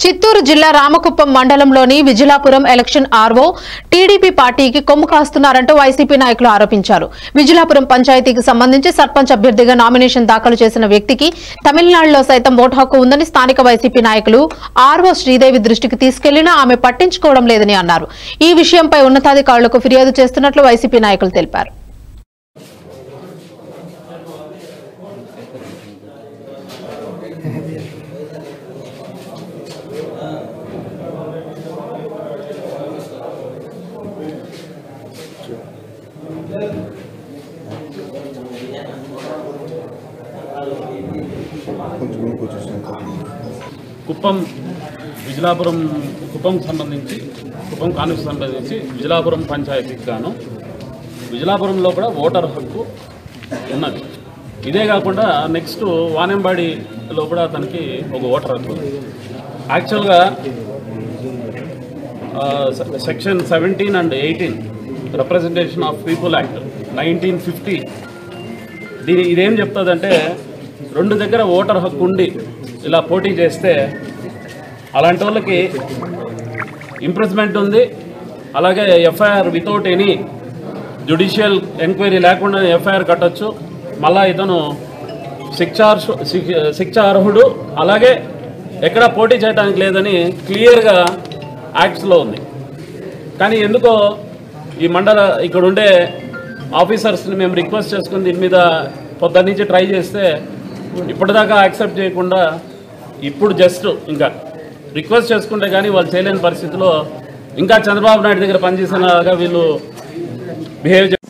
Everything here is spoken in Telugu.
చిత్తూరు జిల్లా రామకుప్పం మండలంలోని విజిలాపురం ఎలక్షన్ ఆర్వో టీడీపీ పార్టీకి కొమ్ము కాస్తున్నారంటూ వైసీపీ నాయకులు ఆరోపించారు విజిలాపురం పంచాయతీకి సంబంధించి సర్పంచ్ అభ్యర్థిగా నామినేషన్ దాఖలు చేసిన వ్యక్తికి తమిళనాడులో సైతం ఓటు హక్కు ఉందని స్థానిక వైసీపీ నాయకులు ఆర్వో శ్రీదేవి దృష్టికి తీసుకెళ్లినా ఆమె పట్టించుకోవడం లేదని అన్నారు ఈ విషయంపై ఉన్నతాధికారులకు ఫిర్యాదు చేస్తున్నట్లు వైసీపీ నాయకులు తెలిపారు కొంచెం ముందుకు వచ్చేసాను కుప్పం విజలాపురం కుప్పంకి సంబంధించి కుప్పం కాన్స్టిట్యూన్సీ సంబంధించి విజలాపురం పంచాయతీకి గాను విజలాపురంలో కూడా ఓటర్ హక్కు ఉన్నది ఇదే కాకుండా నెక్స్ట్ వానంబాడిలో కూడా అతనికి ఒక ఓటర్ హక్కు ఉంది యాక్చువల్గా section seventeen and eighteen representation of people act nineteen fifty దీని ఇదేం చెప్తుందంటే రెండు దగ్గర ఓటర్ హక్కు ఉండి ఇలా పోటీ చేస్తే అలాంటి వాళ్ళకి ఇంప్రెస్మెంట్ ఉంది అలాగే FIR without any judicial enquiry లేకుండా ఎఫ్ఐఆర్ కట్టొచ్చు మళ్ళా ఇతను శిక్షార్హు శిక్ష- శిక్షార్హుడు అలాగే ఎక్కడ పోటీ చేయడానికి లేదని క్లియర్గా యాక్ట్స్లో ఉంది కానీ ఎందుకో ఈ మండల ఇక్కడ ఉండే ఆఫీసర్స్ని మేము రిక్వెస్ట్ చేసుకుని దీని మీద పొద్దున్న నుంచి ట్రై చేస్తే ఇప్పటిదాకా యాక్సెప్ట్ చేయకుండా ఇప్పుడు జస్ట్ ఇంకా రిక్వెస్ట్ చేసుకుంటే కానీ వాళ్ళు చేయలేని పరిస్థితిలో ఇంకా చంద్రబాబు నాయుడు దగ్గర పనిచేసినగా వీళ్ళు బిహేవ్